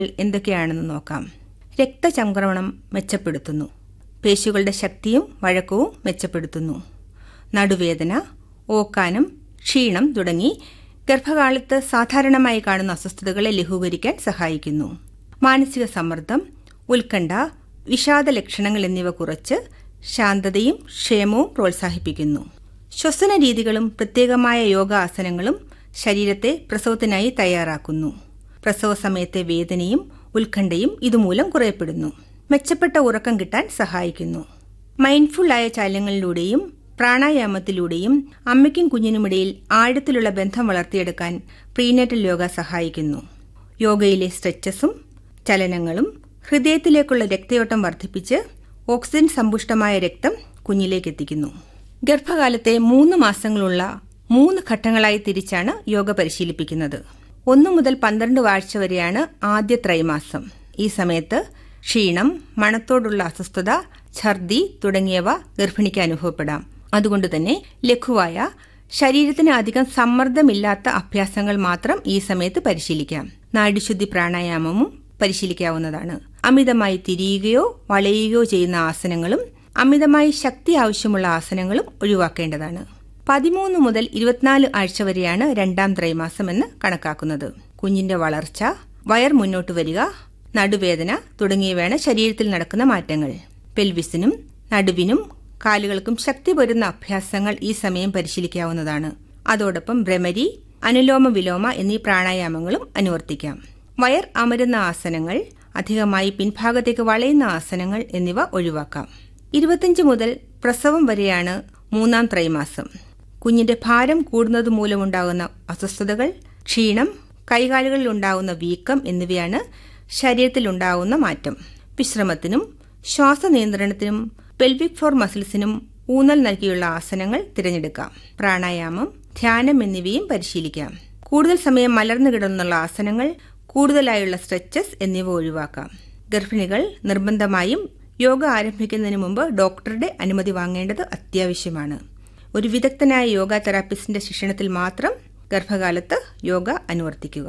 എന്തൊക്കെയാണെന്ന് നോക്കാം രക്തചംക്രമണം മെച്ചപ്പെടുത്തുന്നു പേശികളുടെ ശക്തിയും വഴക്കവും മെച്ചപ്പെടുത്തുന്നു നടുവേദന ഓക്കാനം ക്ഷീണം തുടങ്ങി ഗർഭകാലത്ത് സാധാരണമായി കാണുന്ന അസ്വസ്ഥതകളെ ലഘൂകരിക്കാൻ സഹായിക്കുന്നു മാനസിക സമ്മർദ്ദം ഉത്കണ്ഠ വിഷാദ ലക്ഷണങ്ങൾ എന്നിവ കുറച്ച് ശാന്തതയും ക്ഷേമവും പ്രോത്സാഹിപ്പിക്കുന്നു ശ്വസന രീതികളും പ്രത്യേകമായ യോഗാസനങ്ങളും ശരീരത്തെ പ്രസവത്തിനായി തയ്യാറാക്കുന്നു പ്രസവ സമയത്തെ വേദനയും ഉത്കണ്ഠയും ഇതുമൂലം കുറയപ്പെടുന്നു മെച്ചപ്പെട്ട ഉറക്കം കിട്ടാൻ സഹായിക്കുന്നു മൈൻഡ്ഫുൾ ആയ ചലനങ്ങളിലൂടെയും പ്രാണായാമത്തിലൂടെയും അമ്മയ്ക്കും കുഞ്ഞിനുമിടയിൽ ആഴത്തിലുള്ള ബന്ധം വളർത്തിയെടുക്കാൻ പ്രീനേറ്റൽ യോഗ സഹായിക്കുന്നു യോഗയിലെ സ്ട്രെച്ചസും ചലനങ്ങളും ഹൃദയത്തിലേക്കുള്ള രക്തയോട്ടം വർദ്ധിപ്പിച്ച് ഓക്സിജൻ സമ്പുഷ്ടമായ രക്തം കുഞ്ഞിലേക്ക് എത്തിക്കുന്നു ഗർഭകാലത്തെ മൂന്ന് മാസങ്ങളുള്ള മൂന്ന് ഘട്ടങ്ങളായി തിരിച്ചാണ് യോഗ പരിശീലിപ്പിക്കുന്നത് ഒന്നു മുതൽ പന്ത്രണ്ട് ആഴ്ച വരെയാണ് ആദ്യ ത്രൈമാസം ഈ സമയത്ത് ക്ഷീണം മണത്തോടുള്ള അസ്വസ്ഥത ഛർദി തുടങ്ങിയവ ഗർഭിണിക്ക് അനുഭവപ്പെടാം അതുകൊണ്ട് തന്നെ ലഘുവായ ശരീരത്തിന് അധികം സമ്മർദ്ദമില്ലാത്ത അഭ്യാസങ്ങൾ മാത്രം ഈ സമയത്ത് പരിശീലിക്കാം നാഡിശുദ്ധി പ്രാണായാമവും പരിശീലിക്കാവുന്നതാണ് അമിതമായി തിരിയുകയോ വളയുകയോ ചെയ്യുന്ന ആസനങ്ങളും അമിതമായി ശക്തി ആവശ്യമുള്ള ആസനങ്ങളും ഒഴിവാക്കേണ്ടതാണ് പതിമൂന്ന് മുതൽ ഇരുപത്തിനാല് ആഴ്ച വരെയാണ് രണ്ടാം ത്രൈമാസം എന്ന് കണക്കാക്കുന്നത് കുഞ്ഞിന്റെ വളർച്ച വയർ മുന്നോട്ട് വരിക നടുവേദന തുടങ്ങിയവയാണ് ശരീരത്തിൽ നടക്കുന്ന മാറ്റങ്ങൾ പെൽവിസിനും നടുവിനും കാലുകൾക്കും ശക്തി വരുന്ന അഭ്യാസങ്ങൾ ഈ സമയം പരിശീലിക്കാവുന്നതാണ് അതോടൊപ്പം ഭ്രമരി അനുലോമ വിലോമ എന്നീ പ്രാണായാമങ്ങളും അനുവർത്തിക്കാം വയർ അമരുന്ന ആസനങ്ങൾ അധികമായി പിൻഭാഗത്തേക്ക് വളയുന്ന ആസനങ്ങൾ എന്നിവ ഒഴിവാക്കാം ഇരുപത്തിയഞ്ച് മുതൽ പ്രസവം വരെയാണ് മൂന്നാം ത്രൈമാസം കുഞ്ഞിന്റെ ഭാരം കൂടുന്നത് മൂലമുണ്ടാകുന്ന അസ്വസ്ഥതകൾ ക്ഷീണം കൈകാലുകളിൽ ഉണ്ടാകുന്ന വീക്കം എന്നിവയാണ് ശരീരത്തിലുണ്ടാകുന്ന മാറ്റം വിശ്രമത്തിനും ശ്വാസനിയന്ത്രണത്തിനും പെൽവിക് ഫ്ലോർ മസിൽസിനും ഊന്നൽ നൽകിയുള്ള ആസനങ്ങൾ തിരഞ്ഞെടുക്കാം പ്രാണായാമം ധ്യാനം എന്നിവയും പരിശീലിക്കാം കൂടുതൽ സമയം മലർന്നു കിടന്നുള്ള ആസനങ്ങൾ കൂടുതലായുള്ള സ്ട്രെച്ചസ് എന്നിവ ഒഴിവാക്കാം ഗർഭിണികൾ നിർബന്ധമായും യോഗ ആരംഭിക്കുന്നതിന് മുമ്പ് ഡോക്ടറുടെ അനുമതി വാങ്ങേണ്ടത് അത്യാവശ്യമാണ് ഒരു വിദഗ്ധനായ യോഗ തെറാപ്പിസ്റ്റിന്റെ ശിക്ഷണത്തിൽ മാത്രം ഗർഭകാലത്ത് യോഗ അനുവർത്തിക്കുക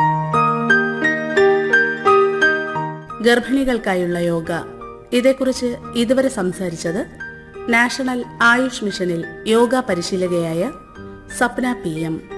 ഗർഭിണികൾക്കായുള്ള യോഗ ഇതേക്കുറിച്ച് ഇതുവരെ സംസാരിച്ചത് നാഷണൽ ആയുഷ് മിഷനിൽ യോഗ പരിശീലകയായ സപ്ന പി എം